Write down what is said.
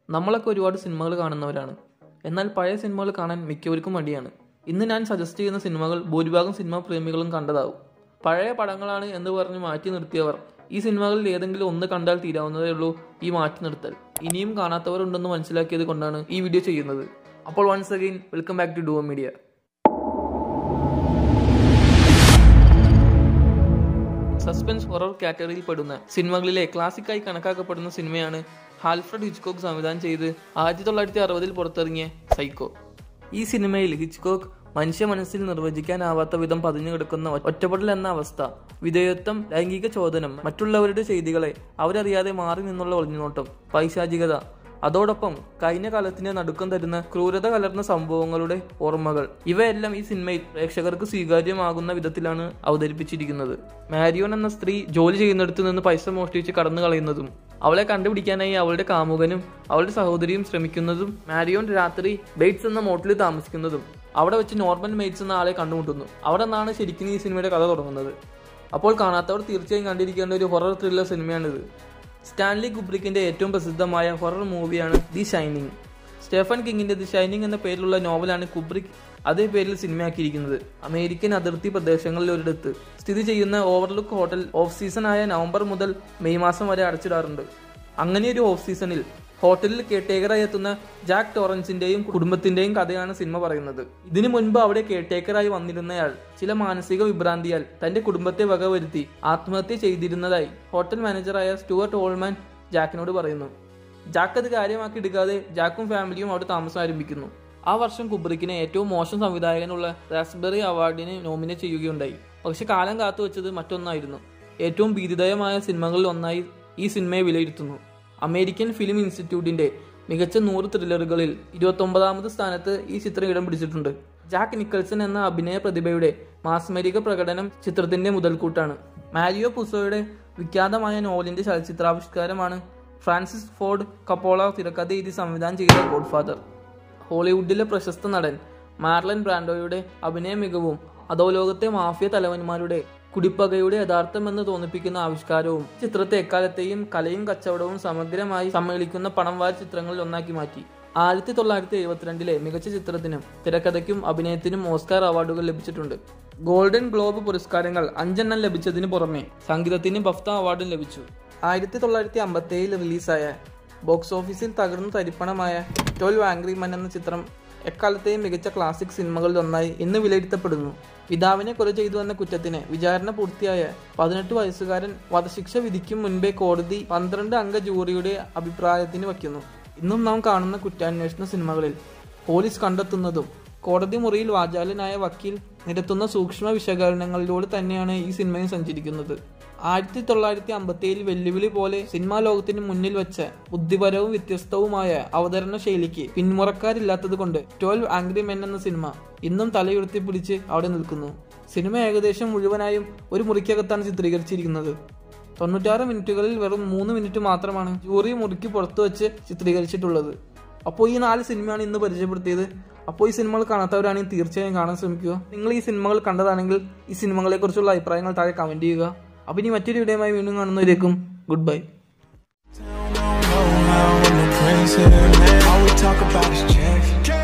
നമ്മളൊക്കെ ഒരുപാട് സിനിമകൾ കാണുന്നവരാണ് എന്നാൽ പഴയ സിനിമകൾ കാണാൻ മിക്കവർക്കും മടിയാണ് ഇന്ന് ഞാൻ സജസ്റ്റ് ചെയ്യുന്ന സിനിമകൾ ഭൂരിഭാഗം സിനിമാ പ്രേമികളും കണ്ടതാവും പഴയ പടങ്ങളാണ് എന്ന് പറഞ്ഞ് മാറ്റി നിർത്തിയവർ ഈ സിനിമകളിൽ ഏതെങ്കിലും ഒന്ന് കണ്ടാൽ തീരാവുന്നതേ ഉള്ളൂ ഈ മാറ്റി നിർത്തൽ ഇനിയും കാണാത്തവർ ഉണ്ടെന്ന് മനസ്സിലാക്കിയത് കൊണ്ടാണ് ഈ വീഡിയോ ചെയ്യുന്നത് അപ്പോൾ once again welcome back to Duo Media suspense horror കാറ്റഗറിയിൽ പെടുന്ന സിനിമകളിലെ ക്ലാസിക്കായി കണക്കാക്കപ്പെടുന്ന സിനിമയാണ് ഹാൽഫ്രഡ് ഹിച്ച്കോക്ക് സംവിധാനം ചെയ്ത് ആയിരത്തി തൊള്ളായിരത്തി അറുപതിൽ പുറത്തിറങ്ങിയ സൈക്കോ ഈ സിനിമയിൽ ഹിച്ച്കോക്ക് മനുഷ്യ മനസ്സിൽ നിർവചിക്കാനാവാത്ത വിധം പതിഞ്ഞു കിടക്കുന്ന ഒറ്റപ്പെടൽ എന്ന അവസ്ഥ വിധേയത്വം ലൈംഗിക ചോദനം മറ്റുള്ളവരുടെ ചെയ്തികളെ അവരറിയാതെ മാറി നിന്നുള്ള ഒളിഞ്ഞുനോട്ടം പൈശാചികത അതോടൊപ്പം കഴിഞ്ഞ കാലത്തിന്റെ നടുക്കം തരുന്ന ക്രൂരത കലർന്ന സംഭവങ്ങളുടെ ഓർമ്മകൾ ഇവയെല്ലാം ഈ സിനിമയിൽ പ്രേക്ഷകർക്ക് സ്വീകാര്യമാകുന്ന വിധത്തിലാണ് അവതരിപ്പിച്ചിരിക്കുന്നത് മാരിയോൺ എന്ന സ്ത്രീ ജോലി ചെയ്യുന്നിടത്ത് നിന്ന് പൈസ മോഷ്ടിച്ച് കടന്നു കളയുന്നതും അവളെ കണ്ടുപിടിക്കാനായി അവളുടെ കാമുകനും അവളുടെ സഹോദരിയും ശ്രമിക്കുന്നതും മാരിയോൺ രാത്രി ബെയ്റ്റ്സ് എന്ന മോട്ടിൽ താമസിക്കുന്നതും അവിടെ വെച്ച് നോർമൽ മെയ്റ്റ്സ് എന്ന ആളെ കണ്ടുമുട്ടുന്നു അവിടെ നിന്നാണ് ശരിക്കും ഈ സിനിമയുടെ കഥ തുടങ്ങുന്നത് അപ്പോൾ കാണാത്തവർ തീർച്ചയായും കണ്ടിരിക്കേണ്ട ഒരു ഹൊറർ ത്രില്ലർ സിനിമയാണിത് സ്റ്റാൻലി കുബ്രിക്കിന്റെ ഏറ്റവും പ്രസിദ്ധമായ ഹൊറർ മൂവിയാണ് ദി ഷൈനിങ് സ്റ്റെഫൻ കിങ്ങിന്റെ ദി ഷൈനിങ് എന്ന പേരിലുള്ള നോവലാണ് കുബ്രിക് അതേ പേരിൽ സിനിമയാക്കിയിരിക്കുന്നത് അമേരിക്കൻ അതിർത്തി പ്രദേശങ്ങളിൽ ഒരിടത്ത് സ്ഥിതി ചെയ്യുന്ന ഓവർലുക്ക് ഹോട്ടൽ ഓഫ് സീസൺ ആയ നവംബർ മുതൽ മെയ് മാസം വരെ അടച്ചിടാറുണ്ട് അങ്ങനെ ഒരു ഓഫ് സീസണിൽ ഹോട്ടലിൽ കെയർടേക്കറായി എത്തുന്ന ജാക്ക് ടോറൻസിന്റെയും കുടുംബത്തിന്റെയും കഥയാണ് സിനിമ പറയുന്നത് ഇതിനു മുൻപ് അവിടെ കെയർടേക്കറായി വന്നിരുന്നയാൾ ചില മാനസിക വിഭ്രാന്തിയാൽ തന്റെ കുടുംബത്തെ വകവരുത്തി ആത്മഹത്യ ചെയ്തിരുന്നതായി ഹോട്ടൽ മാനേജറായ സ്റ്റുവർട്ട് ഓൾമാൻ ജാക്കിനോട് പറയുന്നു ജാക്ക് അത് കാര്യമാക്കി എടുക്കാതെ ജാക്കും ഫാമിലിയും അവിടെ താമസം ആരംഭിക്കുന്നു ആ വർഷം കുബ്രിക്കിനെ ഏറ്റവും മോശം സംവിധായകനുള്ള റാസ്ബെറി അവാർഡിന് നോമിനേറ്റ് ചെയ്യുകയുണ്ടായി പക്ഷെ കാലം കാത്തു വെച്ചത് മറ്റൊന്നായിരുന്നു ഏറ്റവും ഭീതിദയമായ സിനിമകളിൽ ഒന്നായി ഈ സിനിമയെ വിലയിരുത്തുന്നു അമേരിക്കൻ ഫിലിം ഇൻസ്റ്റിറ്റ്യൂട്ടിന്റെ മികച്ച നൂറ് ത്രില്ലറുകളിൽ ഇരുപത്തൊമ്പതാമത് സ്ഥാനത്ത് ഈ ചിത്രം ഇടം പിടിച്ചിട്ടുണ്ട് ജാക്ക് നിക്കൽസൺ എന്ന അഭിനയ പ്രതിഭയുടെ മാസ്മരിക പ്രകടനം ചിത്രത്തിന്റെ മുതൽക്കൂട്ടാണ് മാരിയോ പുസോയുടെ വിഖ്യാതമായ നോവലിന്റെ ചലച്ചിത്രാവിഷ്കാരമാണ് ഫ്രാൻസിസ് ഫോർഡ് കപ്പോള തിരക്കഥ എഴുതി സംവിധാനം ചെയ്ത ഗോഡ്ഫാദർ ഹോളിവുഡിലെ പ്രശസ്ത നടൻ മാർലൻ ബ്രാൻഡോയുടെ അഭിനയ മികവും അധോലോകത്തെ മാഫിയ തലവന്മാരുടെ കുടിപ്പകയുടെ യഥാർത്ഥമെന്ന് തോന്നിപ്പിക്കുന്ന ആവിഷ്കാരവും ചിത്രത്തെ എക്കാലത്തെയും കലയും കച്ചവടവും സമഗ്രമായി സമ്മേളിക്കുന്ന പണം വാര ചിത്രങ്ങളിൽ ഒന്നാക്കി മാറ്റി ആയിരത്തി തൊള്ളായിരത്തി എഴുപത്തിരണ്ടിലെ മികച്ച ചിത്രത്തിനും തിരക്കഥയ്ക്കും അഭിനയത്തിനും ഓസ്കാർ അവാർഡുകൾ ലഭിച്ചിട്ടുണ്ട് ഗോൾഡൻ ഗ്ലോബ് പുരസ്കാരങ്ങൾ അഞ്ചെണ്ണം ലഭിച്ചതിന് പുറമെ സംഗീതത്തിന് ബഫ്ത അവാർഡും ലഭിച്ചു ആയിരത്തി തൊള്ളായിരത്തി അമ്പത്തി ഏഴിൽ റിലീസായ ബോക്സ് ഓഫീസിൽ തകർന്നു തരിപ്പണമായ ട്വൽവ് ആംഗ്രി മൻ എന്ന ചിത്രം എക്കാലത്തെയും മികച്ച ക്ലാസിക് സിനിമകളിൽ ഒന്നായി ഇന്ന് വിലയിരുത്തപ്പെടുന്നു പിതാവിനെ കൊല ചെയ്തു എന്ന കുറ്റത്തിന് വിചാരണ പൂർത്തിയായ പതിനെട്ട് വയസ്സുകാരൻ വധശിക്ഷ വിധിക്കും മുൻപേ കോടതി പന്ത്രണ്ട് അംഗ ജൂറിയുടെ അഭിപ്രായത്തിന് വയ്ക്കുന്നു ഇന്നും നാം കാണുന്ന കുറ്റാന്വേഷണ സിനിമകളിൽ പോലീസ് കണ്ടെത്തുന്നതും കോടതി മുറിയിൽ വാചാലനായ വക്കീൽ നിരത്തുന്ന സൂക്ഷ്മ വിശകലനങ്ങളിലൂടെ തന്നെയാണ് ഈ സിനിമയും സഞ്ചരിക്കുന്നത് ആയിരത്തി തൊള്ളായിരത്തി അമ്പത്തി ഏഴിൽ വെല്ലുവിളി പോലെ സിനിമാ ലോകത്തിന് മുന്നിൽ വെച്ച ബുദ്ധിപരവും വ്യത്യസ്തവുമായ അവതരണ ശൈലിക്ക് പിന്മുറക്കാരില്ലാത്തത് കൊണ്ട് ട്വൽവ് ആംഗ്രി മെൻ എന്ന സിനിമ ഇന്നും തലയുയർത്തി പിടിച്ച് അവിടെ നിൽക്കുന്നു സിനിമ ഏകദേശം മുഴുവനായും ഒരു മുറിക്കകത്താണ് ചിത്രീകരിച്ചിരിക്കുന്നത് തൊണ്ണൂറ്റാറ് മിനിറ്റുകളിൽ വെറും മൂന്ന് മിനിറ്റ് മാത്രമാണ് ജൂറി മുറിക്ക് പുറത്തു വെച്ച് ചിത്രീകരിച്ചിട്ടുള്ളത് അപ്പോൾ ഈ നാല് സിനിമയാണ് ഇന്ന് പരിചയപ്പെടുത്തിയത് അപ്പോൾ ഈ സിനിമകൾ കാണാത്തവരാണെങ്കിൽ തീർച്ചയായും കാണാൻ ശ്രമിക്കുക നിങ്ങൾ ഈ സിനിമകൾ കണ്ടതാണെങ്കിൽ ഈ സിനിമകളെ കുറിച്ചുള്ള അഭിപ്രായങ്ങൾ താഴെ കമന്റ് ചെയ്യുക അപ്പോൾ ഇനി മറ്റൊരു വീഡിയോയുമായി വീണ്ടും കാണുന്നവരേക്കും good bye Don't know how I'm a crazy man. All we talk about is checks.